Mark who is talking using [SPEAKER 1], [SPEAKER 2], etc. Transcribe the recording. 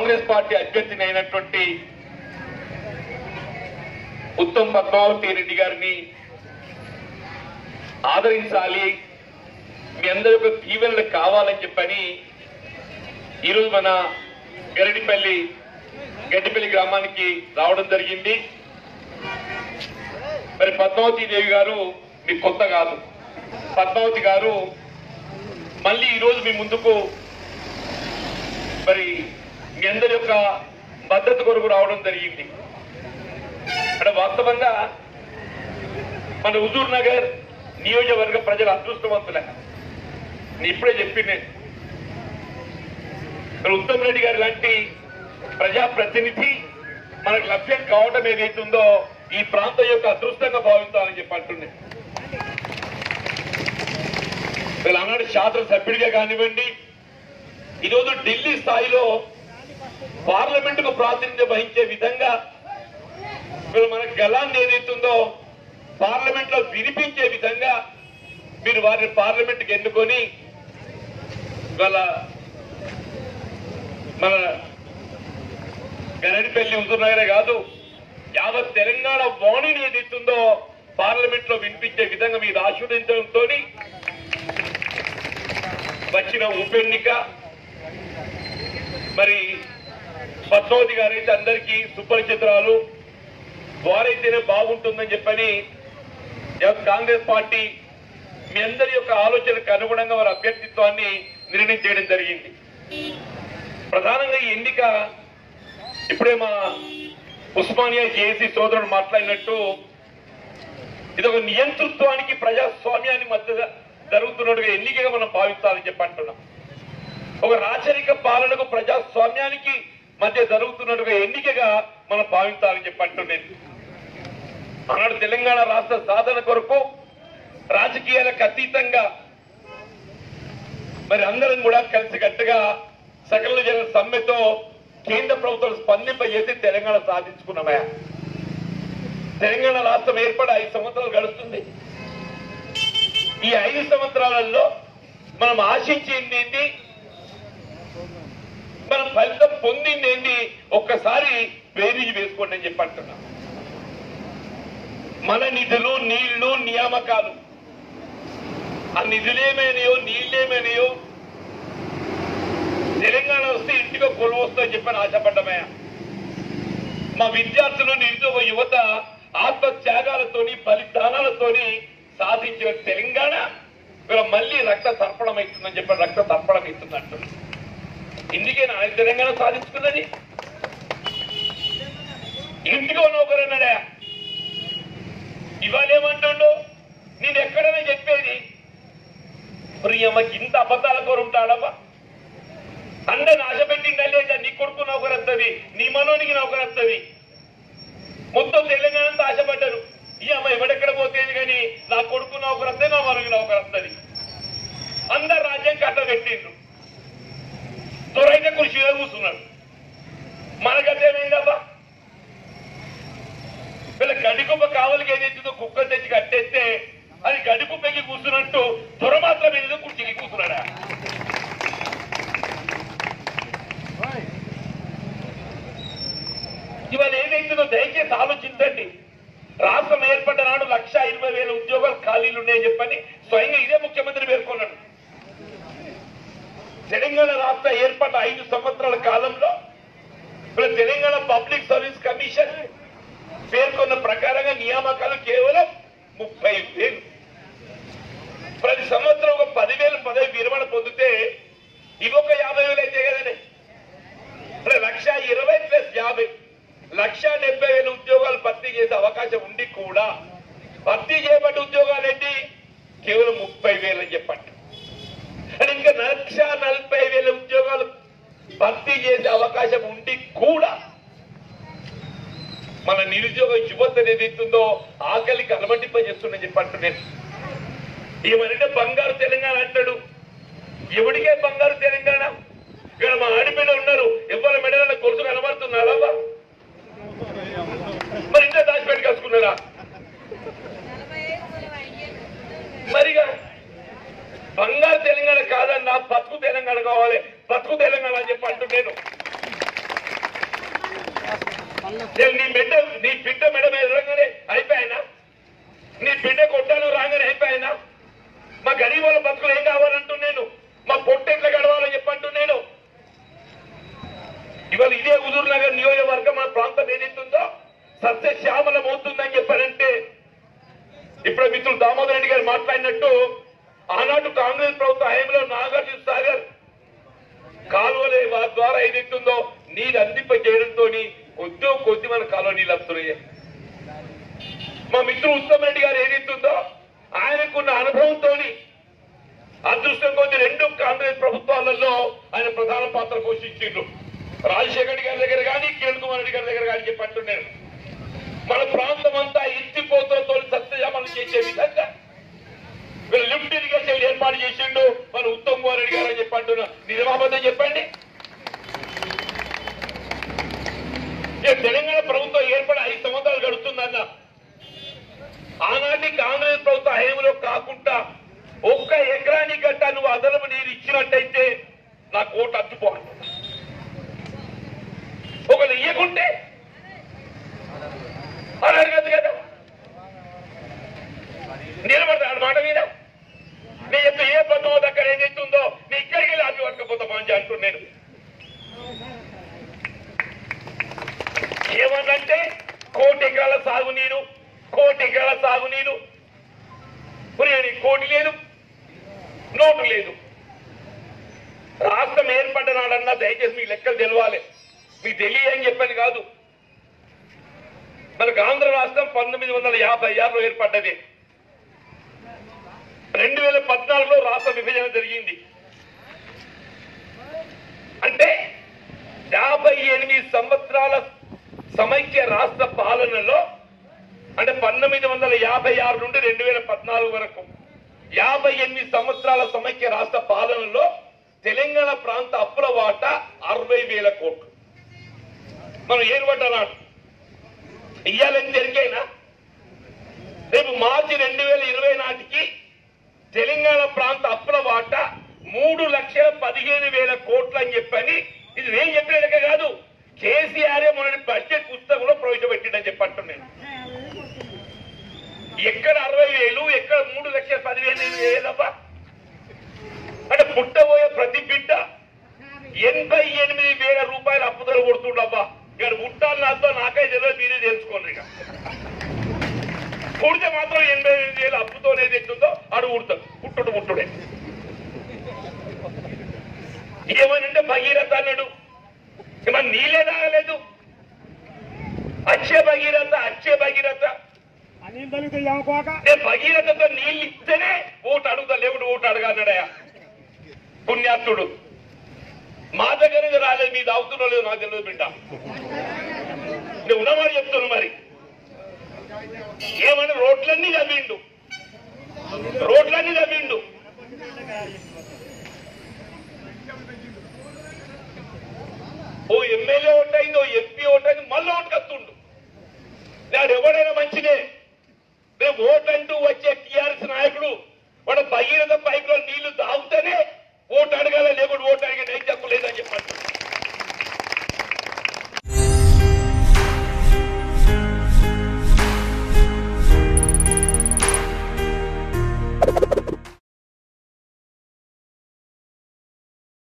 [SPEAKER 1] Congress party అభ్యర్థిని అయినటువంటి ఉత్తమ్ పద్మావతి రెడ్డి గారిని ఆదరించాలి మీ అందరి యొక్క దీవెనలు కావాలని చెప్పని ఈరోజు మన గరడిపల్లి గడ్డిపల్లి గ్రామానికి రావడం జరిగింది మరి పద్మావతి దేవి గారు మీకు కొత్త కాదు పద్మావతి గారు మళ్ళీ ఈరోజు మీ ముందుకు మరి మీ అందరి యొక్క భద్రత కొరకు రావడం జరిగింది అంటే వాస్తవంగా మన హుజూర్ నగర్ నియోజకవర్గ ప్రజల అదృష్టవంతులే నేను ఇప్పుడే చెప్పింది నేను మరి ఉత్తమ్ రెడ్డి గారు లాంటి ప్రజాప్రతినిధి మనకు లభ్యం కావడం ఏదైతుందో ఈ ప్రాంతం యొక్క అదృష్టంగా భావిస్తామని చెప్పి అంటుండే వీళ్ళు ఆనాడు శాస్త్ర సభ్యుడిగా కానివ్వండి ఈరోజు ఢిల్లీ స్థాయిలో పార్లమెంట్ కు ప్రాతినిధ్యం వహించే విధంగా వీళ్ళు మన గలాన్ని ఏదైతుందో పార్లమెంట్ లో వినిపించే విధంగా మీరు వారిని పార్లమెంట్ కి ఎన్నుకొని వాళ్ళ మన గరడిపల్లి హుజూర్నగరే కాదు యావత్ తెలంగాణ వాణిని ఏదైతుందో పార్లమెంట్ లో వినిపించే విధంగా మీరు ఆశీర్వదించడంతో వచ్చిన ఉప ఎన్నిక మరి పద్మావతి గారైతే అందరికీ సుపరిచితురాలు వారైతేనే బాగుంటుందని చెప్పని ఎస్ కాంగ్రెస్ పార్టీ మీ అందరి యొక్క ఆలోచనకు అనుగుణంగా వారి అభ్యర్థిత్వాన్ని నిర్ణయం చేయడం జరిగింది ప్రధానంగా ఈ ఎన్నిక ఇప్పుడే మా ఉస్మానియా జేఏసీ సోదరుడు మాట్లాడినట్టు ఇది ఒక నియంతృత్వానికి ప్రజాస్వామ్యాన్ని మధ్య జరుగుతున్నట్టుగా ఎన్నికగా మనం భావిస్తామని చెప్పి అంటున్నాం ఒక రాచరిక పాలనకు ప్రజాస్వామ్యానికి మధ్య జరుగుతున్నట్టుగా ఎన్నికగా మనం భావించాలని చెప్పి అంటున్నాను ఆనాడు తెలంగాణ రాష్ట్ర సాధన కొరకు రాజకీయాలకు అతీతంగా మరి అందరం కూడా కలిసికట్టుగా సకల జన సమ్మెతో కేంద్ర ప్రభుత్వం స్పందింపజేసి తెలంగాణ సాధించుకున్నామా తెలంగాణ రాష్ట్రం ఏర్పడి ఐదు సంవత్సరాలు గడుస్తుంది ఈ ఐదు సంవత్సరాలలో మనం ఆశించింది ఏంటి మనం ఫలితం పొందింది ఏంటి ఒక్కసారి బేరీజ్ వేసుకోండి అని చెప్పి అంటున్నాం మన నిధులు నీళ్లు నియామకాలు ఆ నిధులేమైనాయో నీళ్ళేమైనాయో తెలంగాణ వస్తే ఇంటికి కొలువు వస్తుందని చెప్పని ఆశపడ్డమే మా విద్యార్థులు నిరుద్యోగ యువత ఆత్మ త్యాగాలతోని బలిదానాలతోని సాధించిన తెలంగాణ ఇవాళ మళ్ళీ రక్త తర్పణం అవుతుందని చెప్పి రక్త తర్పణం అవుతుందంటు ఇందుకే నా తెలంగాణ సాధించుకున్నది ఇంటికి ఒకరన్నాడా ఇవాళ ఏమంటుండో నేను ఎక్కడైనా చెప్పేది ప్రియమ్మకి ఇంత అబద్ధాల కోరు ఉంటాడమ్మా అందరిని ఆశ పెట్టిందా లేదా నీ కొడుకు నౌకరు వస్తుంది నీ మనోనికి నౌకరు వస్తుంది మొత్తం తెలంగాణ అంతా ఆశపడ్డారు ఈ అమ్మ ఎవడెక్కడ పోతేది కానీ నా కొడుకు నౌకరు వస్తే నా మనోనికి నౌకరు వస్తుంది అందరు రాజ్యం కట్ట పెట్టిండ్రు దొరైతే కృషిగా కూర్చున్నాడు మనకదేమైందబ్బా వీళ్ళ గడికుప్ప కావలికి ఏదైతుందో కుక్కలు తెచ్చి కట్టేస్తే అది గడికుప్పకి కూర్చున్నట్టు దొర మాత్రం ఏదో కుర్చీకి కూర్చున్నాడా ఇవాళ ఏదైతుందో దయచేసి ఆలోచించండి రాష్ట్రం ఏర్పడ్డ నాడు లక్ష ఇరవై వేల ఉద్యోగాలు ఖాళీలు ఉన్నాయని చెప్పని స్వయంగా ఇదే ముఖ్యమంత్రి పేర్కొన్నాడు తెలంగాణ రాష్ట్ర ఏర్పడ్డ ఐదు సంవత్సరాల కాలంలో ఇప్పుడు తెలంగాణ పబ్లిక్ సర్వీస్ కమిషన్ పేర్కొన్న ప్రకారంగా నియామకాలు కేవలం ముప్పై వేలు ప్రతి సంవత్సరం ఒక పదివేలు పదవి విరమణ పొందితే ఇవొక యాభై వేలు అయితే కదండి అంటే లక్ష ఇరవై ప్లస్ యాభై లక్ష డెబ్బై వేల ఉద్యోగాలు భర్తీ చేసే అవకాశం ఉండి కూడా భర్తీ చేయబడ్డ ఉద్యోగాలు ఏంటి కేవలం ముప్పై వేలు అని చెప్పండి అంటే ఇంకా లక్ష నలభై వేల ఉద్యోగాలు భర్తీ చేసే అవకాశం ఉండి కూడా మన నిరుద్యోగ యువత ఏదైతుందో ఆకలికి అలమటింపజేస్తుందని చెప్పి అంటున్నాను ఏమనంటే బంగారు తెలంగాణ అంటాడు ఎవడికే బంగారు తెలంగాణ ఇక్కడ మా ఆడిపిల్ల ఉన్నారు ఎవరి మెడల కొలుసు కనబడుతున్నారా మరి ఇంకా దాచిపెట్టి కలుసుకున్నారా మరిగా బంగారు తెలంగాణ కాదన్నా బతుకు తెలంగాణ కావాలి బతుకు తెలంగాణ అని చెప్పి అంటున్నాను నేను నీ బిడ్డ నీ బిడ్డ మెడ మీద రాగానే అయిపోయానా నీ బిడ్డ కొట్టాను రాగానే అయిపోయానా మా గరీబ్ వాళ్ళ బతుకులు ఏం కావాలంటూ నేను మా పొట్టు ఎట్లా గడవాలని చెప్పంటూ నేను ఇవాళ ఇదే హుజూర్ నగర్ నియోజకవర్గం మా ప్రాంతం ఏదైతుందో సస్యశ్యామలం అవుతుందని చెప్పారంటే ఇప్పుడు మిత్రులు దామోదర్ రెడ్డి గారు మాట్లాడినట్టు ఆనాడు కాంగ్రెస్ ప్రభుత్వ హయాంలో నాగార్జున సాగర్ కాలువలే వారి ద్వారా ఏదైతుందో నీళ్ళు అందింప చేయడంతో కొద్ది కొద్ది మన కాలువ నీళ్ళు వస్తున్నాయి మా మిత్రుడు ఉత్తమ్ రెడ్డి గారు ఏదైతుందో ఆయనకున్న అనుభవంతో అదృష్టం కొద్ది రెండు కాంగ్రెస్ ప్రభుత్వాలలో ఆయన ప్రధాన పాత్ర పోషించిండ్రు రాజశేఖర్ రెడ్డి గారి దగ్గర కానీ కిరణ్ కుమార్ రెడ్డి గారి దగ్గర కానీ చెప్పి అంటున్నాను మన ప్రాంతం అంతా ఇంటిపోతలతో సత్యజామలు చేసే విధంగా వీళ్ళు లిఫ్ట్ ఇరిగేషన్ ఏర్పాటు చేసిండు మన ఉత్తమ్ కుమార్ రెడ్డి గారు అని చెప్పి అంటున్నా నిజమాబద్ధం చెప్పండి ఇక తెలంగాణ ప్రభుత్వం ఏర్పడి ఐదు సంవత్సరాలు గడుస్తుందన్న ఆనాటి కాంగ్రెస్ ప్రభుత్వ హయాంలో కాకుండా ఒక్క ఎకరానికి గట్ట నువ్వు అదనపు నీరు ఇచ్చినట్టయితే నా కోట అత్తుపో అంటున్నా. ఒకళ్ళు ఇయ్యకుంటే అని అడగదు కదా నిలబడతాడు మాట మీద నీ యొక్క ఏ పద్ధతి అక్కడ ఏదైతుందో నీ ఇక్కడికి వెళ్ళి ఆపి పట్టుకపోతా మంచి అంటున్నాను ఏమన్నంటే కోటి ఎకరాల సాగునీరు కోటి ఎకరాల సాగునీరు పురియని కోటి లేదు నోటు లేదు రాష్ట్రం ఏర్పడ్డ నాడన్నా దయచేసి మీ లెక్కలు తెలవాలి మీకు తెలియని చెప్పని కాదు మనకు ఆంధ్ర రాష్ట్రం పంతొమ్మిది వందల యాభై ఆరులో ఏర్పడ్డది రెండు వేల పద్నాలుగులో రాష్ట్ర విభజన జరిగింది అంటే యాభై ఎనిమిది సంవత్సరాల సమైక్య రాష్ట్ర పాలనలో అంటే పంతొమ్మిది వందల యాభై ఆరు నుండి రెండు వేల పద్నాలుగు వరకు యాభై ఎనిమిది సంవత్సరాల సమైక్య రాష్ట్ర పాలనలో తెలంగాణ ప్రాంత అప్పుల వాటా అరవై వేల కోట్లు మనం ఏర్పడ్డనాడు ఇయ్యాలని జరిగేనా రేపు మార్చి రెండు వేల ఇరవై నాటికి తెలంగాణ ప్రాంత అప్పుల వాటా మూడు లక్షల పదిహేను వేల కోట్లు అని చెప్పని ఇది నేను చెప్పిన లెక్క కాదు కేసీఆర్ మొన్నటి బడ్జెట్ పుస్తకంలో ప్రవేశపెట్టిండని చెప్పంటున్నాను ఎక్కడ అరవై వేలు ఎక్కడ మూడు లక్షల పదిహేను వేలవ్వా అంటే పుట్టబోయే ప్రతి బిడ్డ ఎనభై ఎనిమిది వేల రూపాయల అప్పుదల కొడుతుండబ్బా ఇక్కడ పుట్టాలి నాతో నాకై తెలియదు మీరే తెలుసుకోండి ఇక పుడితే మాత్రం ఎనభై ఎనిమిది వేల అప్పుతో ఏది ఎత్తుందో అడు పుడతాడు పుట్టుడు పుట్టుడే ఏమనంటే భగీరథ అన్నాడు మన నీళ్ళే తాగలేదు అచ్చే భగీరథ అచ్చే భగీరథ
[SPEAKER 2] అనిల్ తల్లితో ఏమకోక
[SPEAKER 1] ఏ భగీరథతో నీళ్ళు ఇస్తేనే ఓటు అడుగుతా లేకుంటే ఓటు అడగన్నాడయా పుణ్యాత్తుడు మా దగ్గర నుంచి రాలేదు మీ దావుతున్నో లేదు నాకు తెలియదు బిడ్డ నువ్వు ఉన్నమాట చెప్తున్నావు మరి ఏమని రోడ్లన్నీ తవ్విండు రోడ్లన్నీ తవ్విండు ఓ ఎమ్మెల్యే ఓటైంది ఓ ఎంపీ ఓటైంది మళ్ళీ ఓటు కత్తుండు నాడు ఎవడైనా మంచిదే రేపు ఓటు అంటూ వచ్చే టిఆర్ఎస్ నాయకుడు వాడు భగీరథ పైపులో నీళ్లు